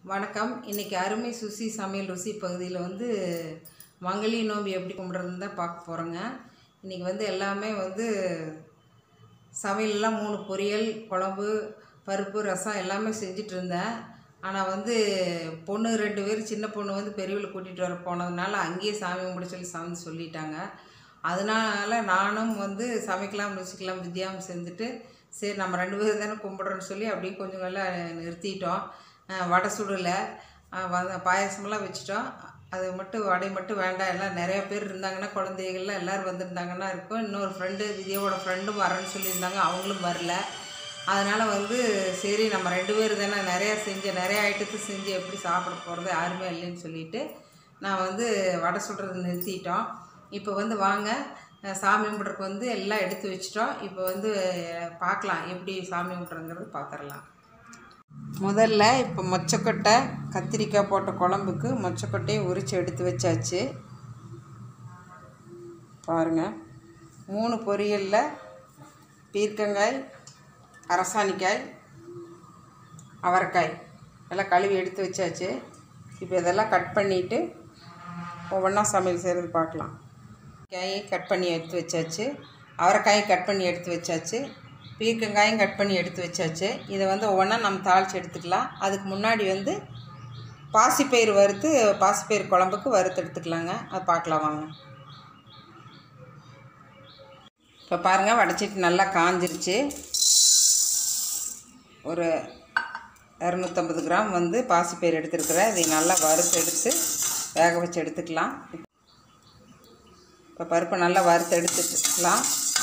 வணக்கம் இன்றைக்கி அருமை சுசி சமையல் ருசி பகுதியில் வந்து மங்களி நோம்பி எப்படி கும்பிட்றதுன்னு தான் பார்க்க போகிறோங்க இன்றைக்கி வந்து எல்லாமே வந்து சமையல்லாம் மூணு பொரியல் குழம்பு பருப்பு ரசம் எல்லாமே செஞ்சுட்டு இருந்தேன் ஆனால் வந்து பொண்ணு ரெண்டு பேர் சின்ன பொண்ணு வந்து பெரியவளை கூட்டிகிட்டு வர போனதுனால அங்கேயே சாமி கும்பிட சொல்லி சாமி சொல்லிட்டாங்க அதனால நானும் வந்து சமைக்கலாம் ருசிக்கலாம் வித்தியாசம் செஞ்சுட்டு சரி நம்ம ரெண்டு பேரும் தானே கும்பிட்றோன்னு சொல்லி அப்படியே கொஞ்சம் எல்லாம் நிறுத்திட்டோம் அஹ் வடை சுடலை அஹ் வ- பாயாசமெல்லாம் வச்சுட்டோம் அது மட்டும் வடை மட்டும் வேண்டாம் எல்லாம் நிறைய பேர் இருந்தாங்கன்னா குழந்தைகள்லாம் எல்லோரும் வந்திருந்தாங்கன்னா இருக்கும் இன்னொரு ஃப்ரெண்டு விஜயோட ஃப்ரெண்டும் வரேன்னு சொல்லியிருந்தாங்க அவங்களும் வரல அதனால் வந்து சரி நம்ம ரெண்டு பேர் தானே நிறையா செஞ்சு நிறைய ஐட்டத்தை செஞ்சு எப்படி சாப்பிட போகிறது யாருமே இல்லைன்னு சொல்லிட்டு நான் வந்து வடை சுடுறது நிறுத்திட்டோம் இப்போ வந்து வாங்க அஹ் சாமி கும்பிட்றதுக்கு வந்து எல்லாம் எடுத்து வச்சிட்டோம் இப்போ வந்து அஹ் பார்க்கலாம் எப்படி சாமி கும்பிட்றதுங்கிறது பார்த்துடலாம் முதல்ல இப்போ மொச்சக்கொட்டை கத்திரிக்காய் போட்ட குழம்புக்கு மொச்சக்கொட்டையை உரித்து எடுத்து வச்சாச்சு பாருங்கள் மூணு பொரியலில் பீர்க்கங்காய் அரசாணிக்காய் அவரைக்காய் எல்லாம் கழுவி எடுத்து வச்சாச்சு இப்போ இதெல்லாம் கட் பண்ணிவிட்டு ஒவ்வொன்றா சமையல் செய்கிறது பார்க்கலாம் காயை கட் பண்ணி எடுத்து வச்சாச்சு அவரைக்காயும் கட் பண்ணி எடுத்து வச்சாச்சு பீர்க்கங்காயும் கட் பண்ணி எடுத்து வச்சாச்சு இதை வந்து ஒவ்வொன்றா நம்ம தாளித்து எடுத்துக்கலாம் அதுக்கு முன்னாடி வந்து பாசிப்பயிறு வறுத்து பாசிப்பயிறு குழம்புக்கு வறுத்து எடுத்துக்கலாங்க அது பார்க்கலாம் வாங்க இப்போ பாருங்கள் வடைச்சிட்டு நல்லா காஞ்சிருச்சு ஒரு இரநூத்தம்பது கிராம் வந்து பாசிப்பயிறு எடுத்துருக்குறேன் இதை நல்லா வறுத்து எடுத்து வேக வச்சு எடுத்துக்கலாம் இப்போ பருப்பை நல்லா வறுத்து எடுத்துக்கலாம்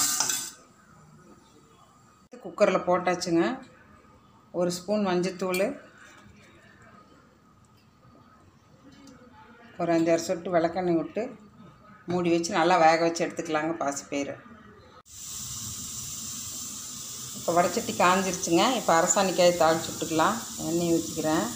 குக்கரில் போட்டாச்சுங்க ஒரு ஸ்பூன் மஞ்சத்தூள் ஒரு அஞ்சாறு சொட்டு விளக்கெண்ணெய் விட்டு மூடி வச்சு நல்லா வேக வச்சு எடுத்துக்கலாங்க பாசிப்பயிறு இப்போ வடச்சட்டி காஞ்சிருச்சுங்க இப்போ அரசாணிக்காயை தாளிச்சு விட்டுக்கலாம் எண்ணெய் ஊற்றிக்கிறேன்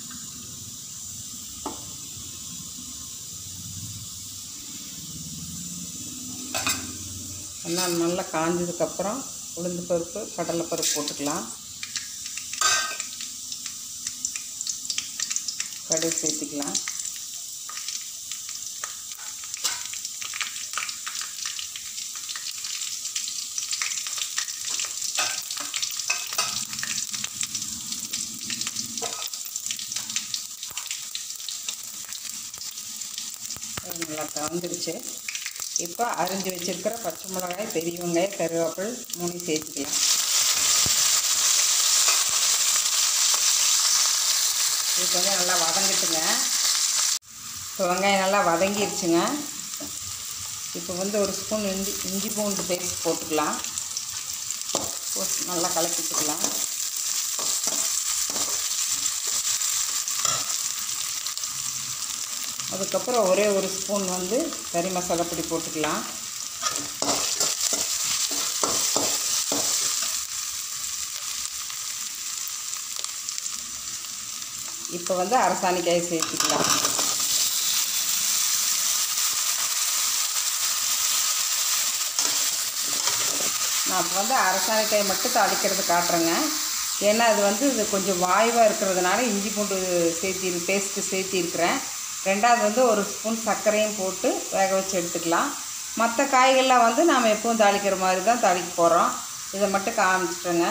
எண்ணெய் நல்லா காஞ்சதுக்கப்புறம் உளுந்து பருப்பு கடலை பருப்பு போட்டுக்கலாம் கடுகு சேர்த்துக்கலாம் இது நல்லா கலந்துருச்சு இப்போ அரிஞ்சு வச்சிருக்கிற பச்சை மிளகாய் பெரிய வெங்காயம் கருவேப்பில் மூணு சேர்த்துக்கலாம் இது கொஞ்சம் நல்லா வதங்கிட்டுங்க இப்போ வெங்காயம் நல்லா வதங்கிருச்சுங்க இப்போ வந்து ஒரு ஸ்பூன் இஞ்சி இஞ்சி பூண்டு பேஸ்ட் போட்டுக்கலாம் போட்டு நல்லா கலக்கிட்டுக்கலாம் அதுக்கப்புறம் ஒரே ஒரு ஸ்பூன் வந்து கறி மசாலா பொடி போட்டுக்கலாம் இப்போ வந்து அரசாணிக்காய் சேர்த்துக்கலாம் நான் இப்போ வந்து அரசாணிக்காய் மட்டும் தாளிக்கிறது காட்டுறேங்க ஏன்னா அது வந்து இது கொஞ்சம் வாய்வாக இருக்கிறதுனால இஞ்சி பூண்டு சேர்த்தி பேஸ்ட்டு சேர்த்திருக்கிறேன் ரெண்டாவது வந்து ஒரு ஸ்பூன் சர்க்கரையும் போட்டு வேக வச்சு எடுத்துக்கலாம் மற்ற காய்கள்லாம் வந்து நாம் எப்பவும் தாளிக்கிற மாதிரி தான் தாளிக்க போகிறோம் இதை மட்டும் காமிச்சிட்டேங்க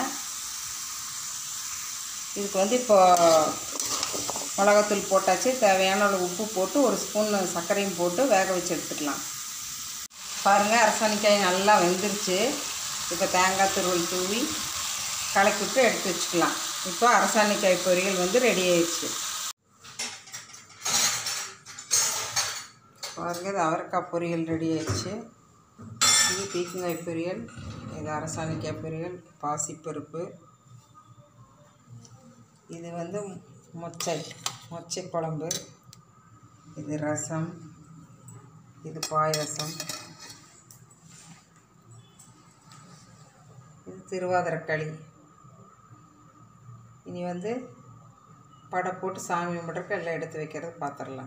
இதுக்கு வந்து இப்போ மிளகாத்தூள் போட்டாச்சு தேவையான அளவு உப்பு போட்டு ஒரு ஸ்பூன் சர்க்கரையும் போட்டு வேக வச்சு எடுத்துக்கலாம் பாருங்கள் அரசாணிக்காய் நல்லா வெந்துருச்சு இப்போ தேங்காய் துருவல் தூவி கலக்கி விட்டு எடுத்து வச்சுக்கலாம் இப்போ அரசாணிக்காய் பொரியல் வந்து ரெடி ஆயிடுச்சு பாருங்க இது அவரைக்காய் பொரியல் ரெடி ஆயிடுச்சு இது பீக்கங்காய் பொரியல் இது அரசாணிக்காய் பொரியல் பாசிப்பருப்பு இது வந்து மொச்சை மொச்சை குழம்பு இது ரசம் இது பாயாசம் இது திருவாதிரக்களி இனி வந்து படை போட்டு சாமி கும்பிட்றக்கு எல்லாம் எடுத்து வைக்கிறது பார்த்துடலாம்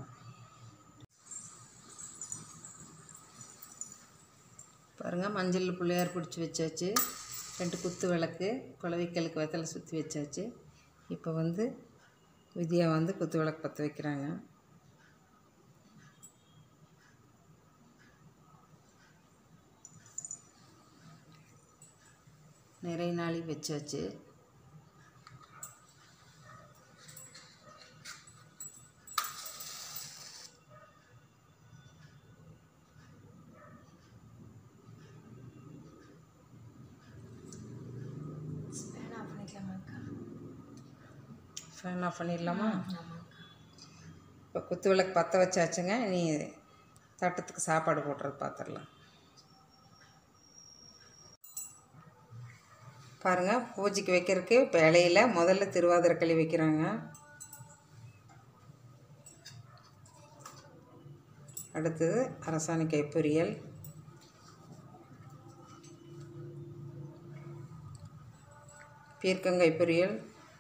பாருங்கள் மஞ்சள் பிள்ளையார் பிடிச்சி வச்சாச்சு ரெண்டு குத்து விளக்கு குலவிக்கலுக்கு வெத்தலை சுற்றி வச்சாச்சு இப்போ வந்து வித்யா வந்து குத்து விளக்கு பற்ற வைக்கிறாங்க நிறைய நாளைக்கு வச்சாச்சு ஃபேன் ஆஃப் பண்ணிக்கலாமாக்கா ஃபேன் ஆஃப் பண்ணிடலாமா ஆமாக்கா இப்போ குத்து விளக்கு பற்ற வச்சாச்சுங்க நீ தட்டத்துக்கு சாப்பாடு போட்டுறது பார்த்துடலாம் பாருங்கள் பூஜைக்கு வைக்கிறதுக்கு இப்போ இலையில முதல்ல திருவாதிரக்களி வைக்கிறாங்க அடுத்தது அரசாணிக்காய் பொரியல் பீர்க்கங்காய் பொரியல்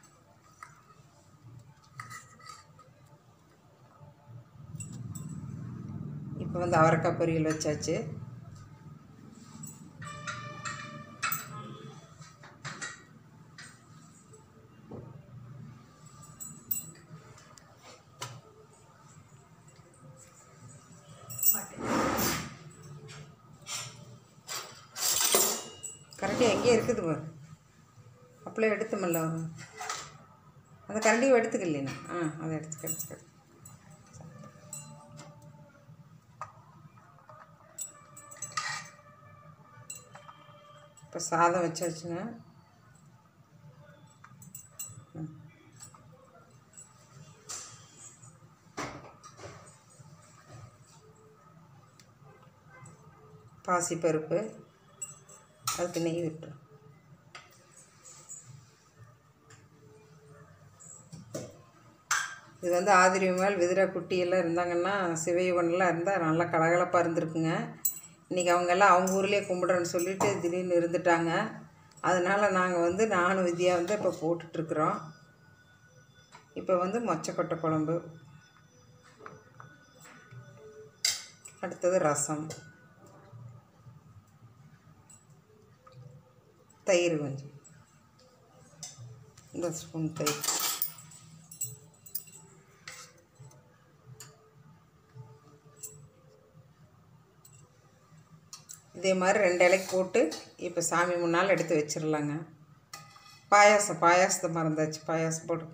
இப்போ வந்து அவரைக்காய் பொரியல் வச்சாச்சு கரண்டி எங்கேயே இருக்குது பாரு அப்படியே எடுத்துமல்ல அந்த கரண்டியும் எடுத்துக்கலைண்ணா ஆ அதை எடுத்துக்க எடுத்துக்க இப்போ சாதம் வச்சாச்சுங்க ம். பாசிப்பருப்பு அதுக்கு நெய் விட்டுரும் இது வந்து ஆதிரி மேல் விதிரா குட்டி எல்லாம் இருந்தாங்கன்னா சிவயுகன்லாம் இருந்தால் நல்லா கலகலப்பாக இருந்திருக்குங்க இன்றைக்கி அவங்கெல்லாம் அவங்க ஊர்லேயே கும்பிட்றேன்னு சொல்லிட்டு திடீர்னு இருந்துட்டாங்க அதனால் நாங்கள் வந்து நானும் வித்யா வந்து இப்போ போட்டுட்ருக்குறோம் இப்போ வந்து மொச்சக்கொட்டை குழம்பு அடுத்தது ரசம் தயிர் கொஞ்சம் இந்த ஸ்பூன் தயிர் இதே மாதிரி ரெண்டு இலைக்கு போட்டு இப்போ சாமி முன்னால் எடுத்து வச்சிடலாங்க பாயாசம் பாயாசத்தை மறந்தாச்சு பாயாசம் போடு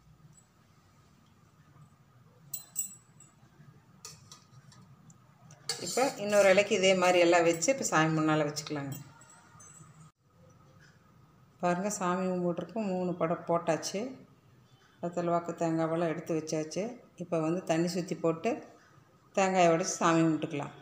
இப்போ இன்னொரு இலைக்கு இதே மாதிரி எல்லாம் வச்சு இப்போ சாமி முன்னால் வச்சுக்கலாங்க பாருங்கள் சாமி கும்பிட்ருக்கு மூணு படம் போட்டாச்சு பத்தல் வாக்கு தேங்காவெல்லாம் எடுத்து வச்சாச்சு இப்போ வந்து தண்ணி சுற்றி போட்டு தேங்காயை உடச்சி சாமி கும்பிட்டுக்கலாம்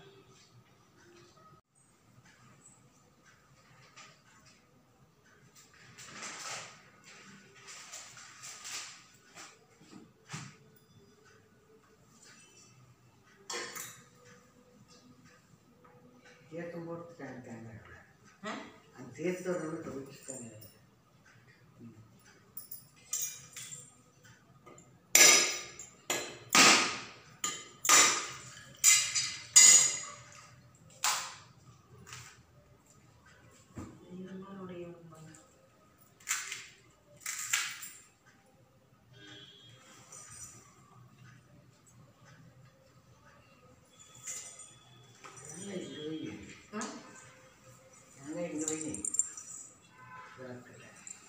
தீர்த்தம் போட்டுட்டாங்க தேங்காய் அந்த தீர்த்தோட தொகுச்சுட்டாங்க தேங்காய் இங்கே வை விளக்குல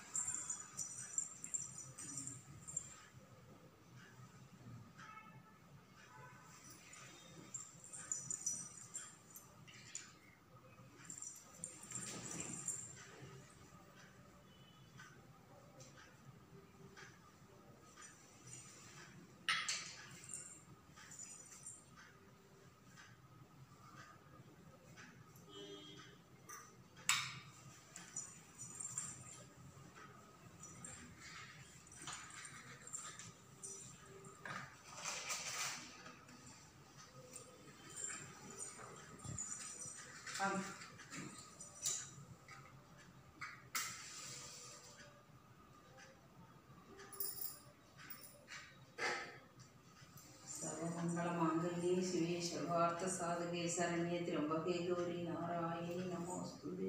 சர்வமங்கலமாங்கல்யே சிவே சர்வார்த்த சாதகே சரண்யே திரம்பகே கௌரி நாராயணி நமோஸ்துதே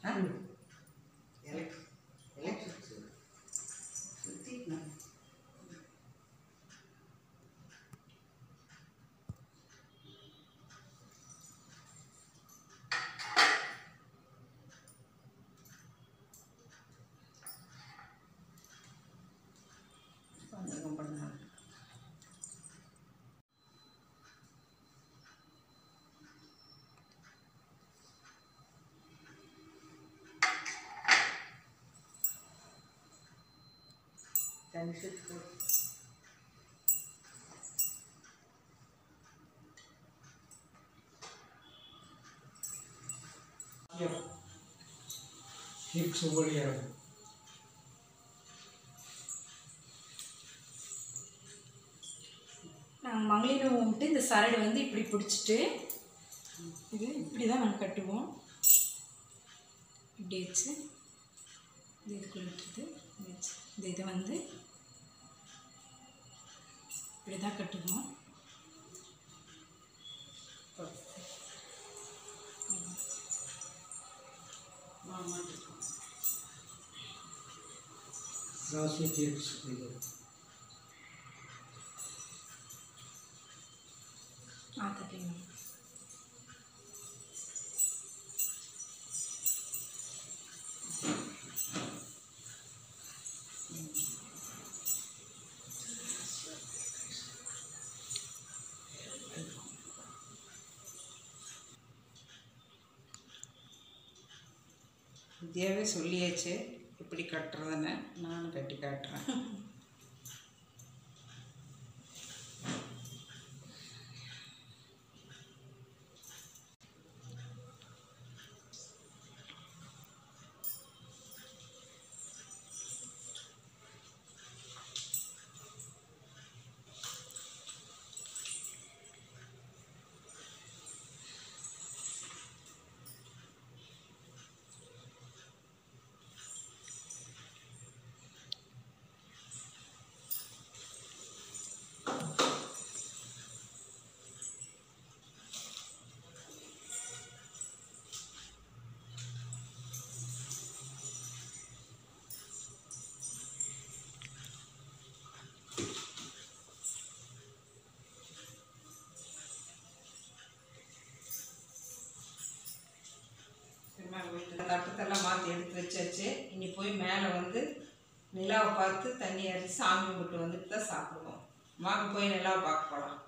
எலக்ட் எலக்ட்ரிக் சுற்றிக்கணும் கொஞ்சம் கும்பிடுங்க தண்ணி சுற்றி போட்டு एक सौ बढ़िया है நாங்கள் மகளிர் விட்டு இந்த சரடு வந்து இப்படி பிடிச்சிட்டு இது இப்படி தான் நாங்கள் கட்டுவோம் இப்படி வச்சு இது இதுக்குள்ள விட்டுறது இப்படி வச்சு இந்த இதை வந்து இப்படி தான் கட்டுவோம் दस एक एक सौ बढ़िया ஆ தட்டிங்க வித்யாவே சொல்லியாச்சு எப்படி கட்டுறதுன்னு நானும் கட்டி காட்டுறேன் தட்டத்தெல்லாம் மாற்றி எடுத்து வச்சாச்சு இனி போய் மேலே வந்து நிலாவை பார்த்து தண்ணி அரிசி சாமி கும்பிட்டு வந்துட்டு தான் சாப்பிடுவோம் வாங்க போய் நிலாவை பார்க்க போகலாம்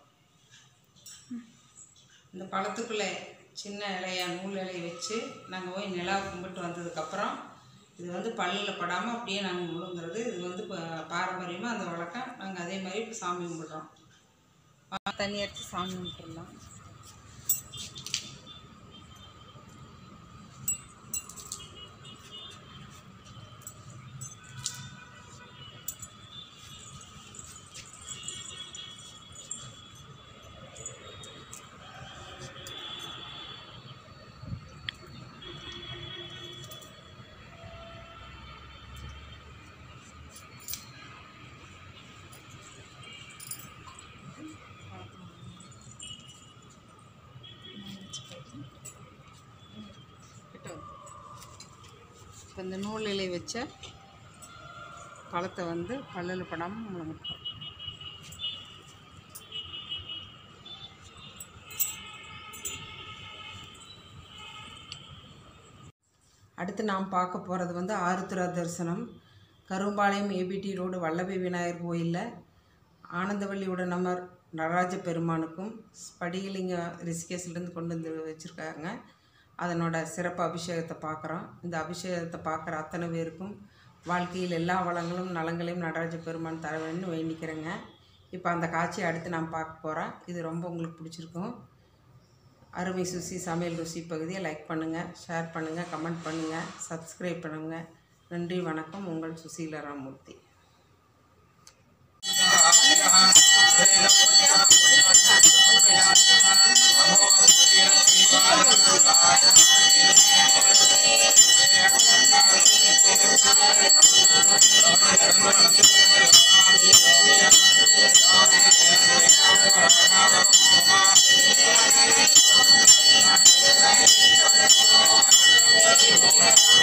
இந்த பழத்துக்குள்ளே சின்ன இலையா நூல் இலையை வச்சு நாங்கள் போய் நிலாவை கும்பிட்டு வந்ததுக்கப்புறம் இது வந்து பல்லில் படாமல் அப்படியே நாங்கள் முழுங்குறது இது வந்து ப- பாரம்பரியமாக அந்த வழக்கம் நாங்கள் அதே மாதிரி இப்போ சாமி கும்பிடுறோம் வா, தண்ணி அரிசி சாமி கும்பிட்டுடலாம் கிட்ட வந்து. இப்போ இந்த நூல் இலை வச்ச பழத்தை வந்து பல்லில் படாமல் முழுங்கிட்டோம் அடுத்து நாம் பார்க்க போகிறது வந்து ஆருத்ரா தரிசனம் கரும்பாளையம் ஏபிடி ரோடு வல்லபி விநாயகர் கோயிலில் ஆனந்தவள்ளி உடனமர் நடராஜ பெருமானுக்கும் ஸ்படிகலிங்க ரிஷிகேஷ்லேருந்து கொண்டு வந்து வச்சுருக்காங்க அதனோட சிறப்பு அபிஷேகத்தை பார்க்குறோம் இந்த அபிஷேகத்தை பார்க்குற அத்தனை பேருக்கும் வாழ்க்கையில் எல்லா வளங்களும் நலங்களையும் நடராஜ பெருமான் தர வேணும்னு வேண்டிக்கிறேங்க இப்போ அந்த காட்சியை அடுத்து நான் பார்க்க போகிறேன் இது ரொம்ப உங்களுக்கு பிடிச்சிருக்கும் அருமை சுசி சமையல் ருசி பகுதியை லைக் பண்ணுங்கள் ஷேர் பண்ணுங்கள் கமெண்ட் பண்ணுங்கள் சப்ஸ்கிரைப் பண்ணுங்கள் நன்றி வணக்கம் உங்கள் சுசீல ராமூர்த்தி Thank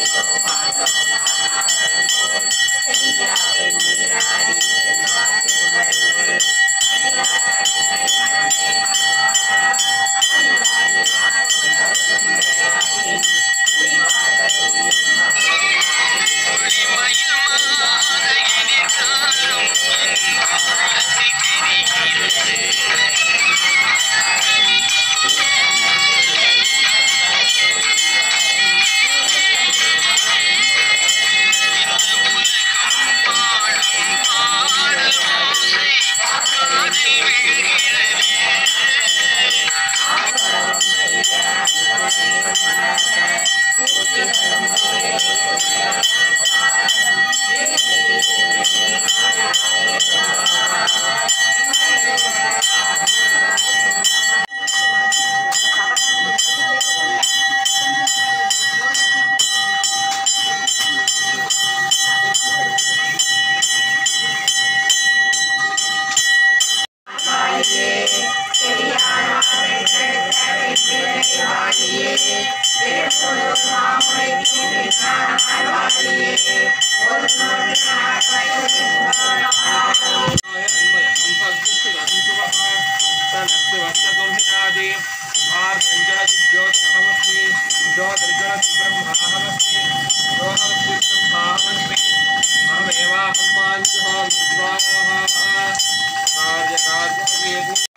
अहमेवाहं माञ्जुः विद्वाः कार्यकार्यवेदि